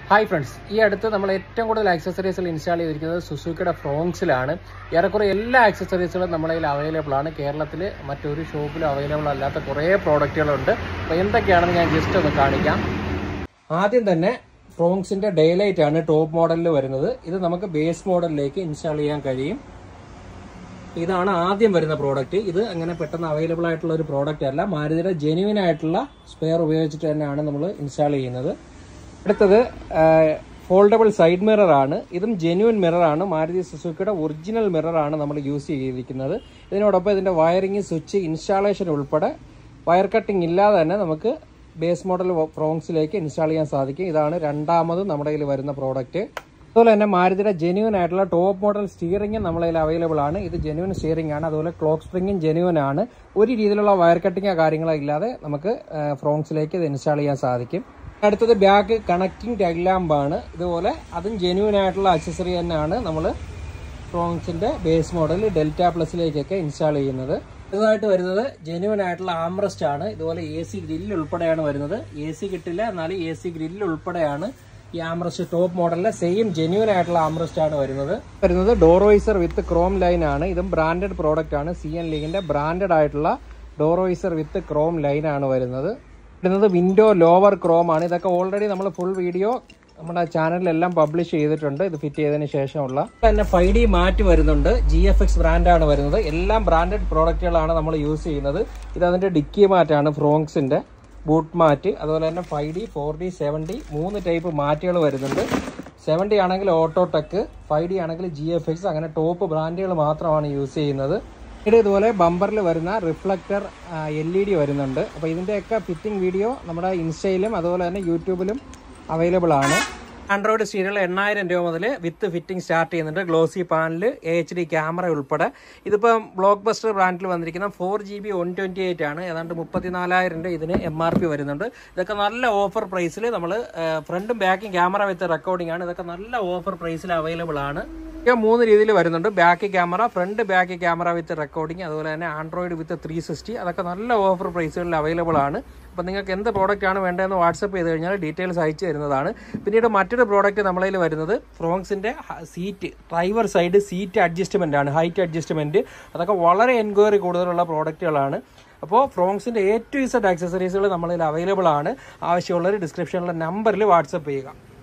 hi friends ഈ അടുത്ത് നമ്മൾ ഏറ്റവും കൂടുതൽ ആക്സസറീസുകൾ ഇൻസ്റ്റാൾ ചെയ്തിരിക്കുന്നത് സുസുക്കിയുടെ ഫ്രോങ്സിലാണ് ഏറെക്കുറെ എല്ലാ ആക്സസറീസുകളും നമ്മുടെ കയ്യിൽ അവൈലബിൾ ആണ് കേരളത്തിൽ മറ്റൊരു ഷോപ്പിലും അവൈലബിൾ അല്ലാത്ത കുറേ പ്രോഡക്റ്റുകളുണ്ട് അപ്പോൾ എന്തൊക്കെയാണെന്ന് ഞാൻ ജസ്റ്റ് ഒന്ന് കാണിക്കാം ആദ്യം തന്നെ ഫ്രോങ്സിന്റെ ഡേലൈറ്റ് ആണ് ടോപ്പ് മോഡലിൽ വരുന്നത് ഇത് നമുക്ക് ബേസ് മോഡലിലേക്ക് ഇൻസ്റ്റാൾ ചെയ്യാൻ കഴിയും ഇതാണ് ആദ്യം വരുന്ന പ്രോഡക്റ്റ് ഇത് അങ്ങനെ പെട്ടെന്ന് അവൈലബിൾ ആയിട്ടുള്ള ഒരു പ്രോഡക്റ്റ് അല്ല മാരുതിയുടെ ജെനുവിൻ ആയിട്ടുള്ള സ്പെയർ ഉപയോഗിച്ചിട്ട് തന്നെയാണ് നമ്മൾ ഇൻസ്റ്റാൾ ചെയ്യുന്നത് അടുത്തത് ഫോൾഡബിൾ സൈഡ് മിറർ ആണ് ഇതും ജെനുവിൻ മിറർ ആണ് മാരുതി സുസുക്കിയുടെ ഒറിജിനൽ മിറർ ആണ് നമ്മൾ യൂസ് ചെയ്തിരിക്കുന്നത് ഇതിനോടൊപ്പം ഇതിന്റെ വയറിംഗ് സ്വിച്ച് ഇൻസ്റ്റാളേഷൻ ഉൾപ്പെടെ വയർ കട്ടിംഗ് ഇല്ലാതെ തന്നെ നമുക്ക് ബേസ് മോഡൽ ഫ്രോങ്സിലേക്ക് ഇൻസ്റ്റാൾ ചെയ്യാൻ സാധിക്കും ഇതാണ് രണ്ടാമത് നമ്മുടെ കയ്യിൽ വരുന്ന പ്രോഡക്റ്റ് അതുപോലെ തന്നെ മാരുതിയുടെ ജെന്യൂൻ ആയിട്ടുള്ള ടോപ്പ് മോഡൽ സ്റ്റിയറിംഗ് നമ്മളെ അവൈലബിൾ ആണ് ഇത് ജെന്യൂൻ സ്റ്റിയറിംഗ് ആണ് അതുപോലെ ക്ലോക്ക് സ്പ്രിംഗും ജെന്യൂൻ ആണ് ഒരു രീതിയിലുള്ള വയർ കട്ടിങ്ങോ കാര്യങ്ങളോ ഇല്ലാതെ നമുക്ക് ഫ്രോങ്സിലേക്ക് ഇത് ഇൻസ്റ്റാൾ ചെയ്യാൻ സാധിക്കും അടുത്തത് ബാക്ക് കണക്റ്റിംഗ് ടാഗ്ലാമ്പാണ് ഇതുപോലെ അതും ജെന്യൂൻ ആയിട്ടുള്ള അക്സസറി തന്നെയാണ് നമ്മൾ ഫ്രോങ്സിന്റെ ബേസ് മോഡൽ ഡെൽറ്റ പ്ലസിലേക്കൊക്കെ ഇൻസ്റ്റാൾ ചെയ്യുന്നത് ഇതായിട്ട് വരുന്നത് ജെന്യൂൻ ആയിട്ടുള്ള ആംറസ്റ്റ് ആണ് ഇതുപോലെ എ സി ഗ്രില്ല് ഉൾപ്പെടെയാണ് വരുന്നത് എ സി കിട്ടില്ല എന്നാലും എ സി ഗ്രില്ല് ഉൾപ്പെടെയാണ് ഈ ആംറസ്റ്റ് ടോപ്പ് മോഡലിലെ സെയിം ജെന്യൂൻ ആയിട്ടുള്ള ആംറസ്റ്റ് ആണ് വരുന്നത് വരുന്നത് ഡോറോയിസർ വിത്ത് ക്രോം ലൈൻ ആണ് ഇതും ബ്രാൻഡഡ് പ്രോഡക്റ്റ് ആണ് സി എൻ ലീഗിന്റെ ബ്രാൻഡഡ് ആയിട്ടുള്ള ഡോറോയിസർ വിത്ത് ക്രോം ലൈൻ ആണ് വരുന്നത് വരുന്നത് വിൻഡോ ലോവർ ക്രോം ആണ് ഇതൊക്കെ ഓൾറെഡി നമ്മൾ ഫുൾ വീഡിയോ നമ്മുടെ ചാനലിലെല്ലാം പബ്ലിഷ് ചെയ്തിട്ടുണ്ട് ഇത് ഫിറ്റ് ചെയ്തതിന് ശേഷമുള്ള തന്നെ ഫൈവ് ഡി മാറ്റ് വരുന്നുണ്ട് ജി എഫ് എക്സ് ബ്രാൻഡാണ് വരുന്നത് എല്ലാം ബ്രാൻഡഡ് പ്രോഡക്റ്റുകളാണ് നമ്മൾ യൂസ് ചെയ്യുന്നത് ഇത് അതിന്റെ ഡിക്കി മാറ്റാണ് ഫ്രോങ്സിന്റെ ബൂട്ട് മാറ്റ് അതുപോലെ തന്നെ five D four D seven D മൂന്ന് ടൈപ്പ് മാറ്റുകൾ വരുന്നുണ്ട് സെവൻ ഡി ആണെങ്കിൽ ഓട്ടോടെക് ഫൈവ് ഡി ആണെങ്കിൽ ജി എഫ് എക്സ് അങ്ങനെ ടോപ്പ് ബ്രാൻഡുകൾ മാത്രമാണ് യൂസ് ചെയ്യുന്നത് ഇത് ഇതുപോലെ ബമ്പറിൽ വരുന്ന റിഫ്ലക്ടർ എൽ ഇ ഡി വരുന്നുണ്ട് അപ്പോൾ ഇതിൻ്റെയൊക്കെ ഫിറ്റിംഗ് വീഡിയോ നമ്മുടെ ഇൻസ്റ്റയിലും അതുപോലെ തന്നെ യൂട്യൂബിലും അവൈലബിൾ ആണ് ആൻഡ്രോയിഡ് സീരിയൽ എണ്ണായിരം രൂപ മുതൽ വിത്ത് ഫിറ്റിംഗ് സ്റ്റാർട്ട് ചെയ്യുന്നുണ്ട് glossy panel A H D camera ഉൾപ്പെടെ ഇതിപ്പം ബ്ലോക്ക് ബസ്റ്റർ ബ്രാൻഡിൽ വന്നിരിക്കുന്ന four G B one twenty eight ആണ് ഏതാണ്ട് മുപ്പത്തിനാലായിരം രൂപ ഇതിന് എം ആർ പി വരുന്നുണ്ട് ഇതൊക്കെ നല്ല ഓഫർ പ്രൈസിൽ നമ്മൾ ഫ്രണ്ടും ബാക്കും ക്യാമറ വിത്ത് റെക്കോർഡിംഗ് ആണ് ഇതൊക്കെ നല്ല ഓഫർ പ്രൈസിൽ അവൈലബിൾ ആണ് ഇതൊക്കെ മൂന്ന് രീതിയിൽ വരുന്നുണ്ട് back camera front back camera with recording അതുപോലെ തന്നെ ആൻഡ്രോയിഡ് വിത്ത് ത്രീ സിക്സ്റ്റി അതൊക്കെ നല്ല ഓഫർ പ്രൈസുകളിൽ അവൈലബിൾ ആണ് അപ്പോൾ നിങ്ങൾക്ക് എന്ത് പ്രോഡക്റ്റ് ആണ് വേണ്ടതെന്ന് വാട്സപ്പ് ചെയ്ത് കഴിഞ്ഞാൽ ഡീറ്റെയിൽസ് അയച്ചു തരുന്നതാണ് പിന്നീട് മറ്റൊരു പ്രോഡക്റ്റ് നമ്മളതിൽ വരുന്നത് ഫ്രോങ്സിൻ്റെ seat driver side seat adjustment ആണ് ഹൈറ്റ് അഡ്ജസ്റ്റ്മെൻറ്റ് അതൊക്കെ വളരെ എൻക്വയറി കൂടുതലുള്ള പ്രോഡക്റ്റുകളാണ് അപ്പോൾ ഫ്രോങ്സിൻ്റെ എ ടു ഇസഡ് ആക്സസറീസുകൾ നമ്മളിൽ അവൈലബിൾ ആണ് ആവശ്യമുള്ളവർ ഡിസ്ക്രിപ്ഷനിലെ നമ്പറിൽ വാട്സപ്പ് ചെയ്യുക